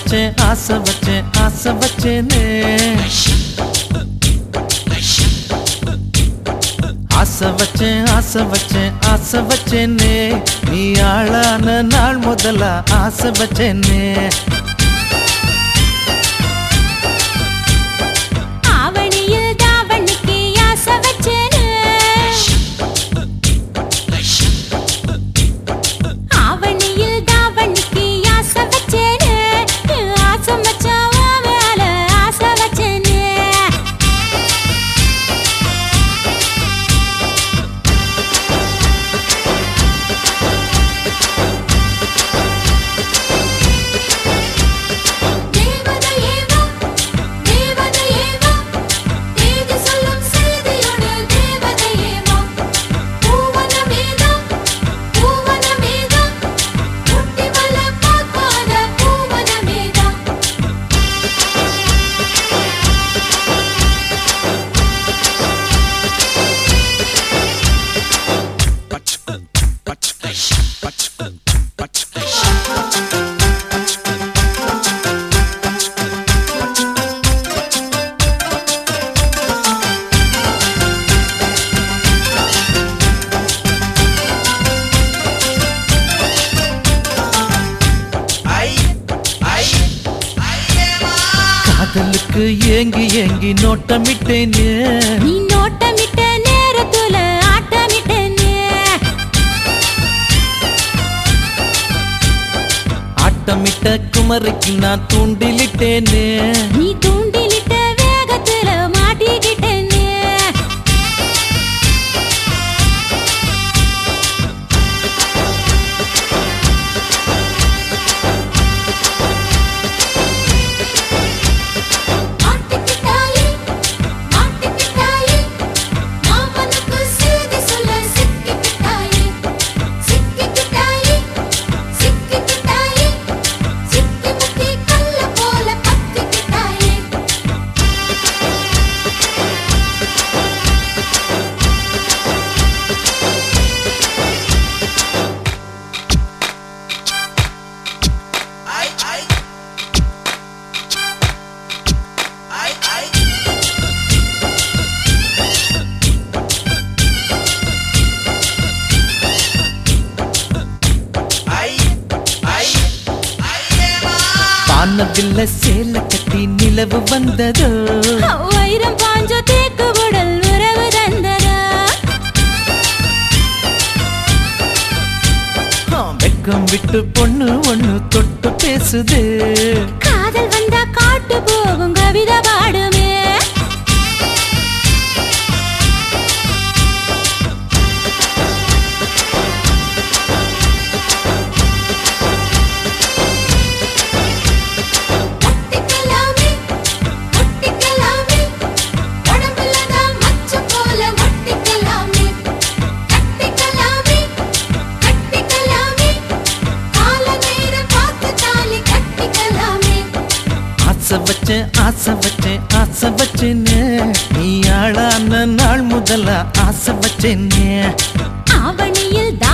வச்சேன் ஆசை வச்சேன் ஆசை வச்சேனே ஆசை வச்சேன் ஆசை வச்சேன் ஆசை வச்சேனே நீ ஆளான நாள் முதல்ல ஆசை வச்சேனே ஆவணியில் தாவணிக்கு ஆசை வச்சேனே ஆவணியில் தாவணிக்கு ஆசை வச்சேனே ஆசை மச்சான் உன் மேல ஆசை வச்சேனே தேவதையேவா தேவதையேவா தேதி சொல்லும் செய்தியோடு தேவதையேவா பூவனமேதா பூவனமேதா முட்டி மல பார்க்காத பூவனமேதா காதலுக்கு ஏங்கி ஏங்கி நோட்டமிட்டேனே நீ நோட்டமிட்ட நேரத்துல ஆட்டமிட்டனே ஆட்டமிட்ட குமரிக்கு நான் தூண்டிலிட்டேனே நீ தூண்டிலிட்ட வேகத்துல மாட்டிக்கிட்டனே மாட்டிக்கிட்டாயே மாட்டிக்கிட்டாயே மாமனுக்கு செய்தி சொல்ல சிக்கிக்கிட்டாயே சிக்கிக்கிட்டாயே சிக்கிக்கிட்டாயே சிக்கி முக்கி கல்ல போல பத்திக்கிட்டாயே வானவில்ல சேல கட்டி நிலவு வந்ததோ வைரம் பாஞ்ச தேக்கு உடல் உறவு தந்ததா வெக்கம் விட்டு பொண்ணு ஒண்ணு தொட்டு பேசுது காதல் வந்தா காட்டு போகும் கவிதை பாடுமே ஒட்டிக்கலாமே ஒட்டிக்கலாமே உடம்புல தான் மச்சம் போல ஒட்டிக்கலாமே கட்டிக்கலாமே கட்டிக்கலாமே கால நேரம் பார்த்து தாலி கட்டிக்கலாமே ஆசை வச்சேன் ஆசை வச்சேன் ஆசை வச்சேனே நீ ஆளான நாள் முதல்ல ஆசை வச்சேனே ஆவணியில்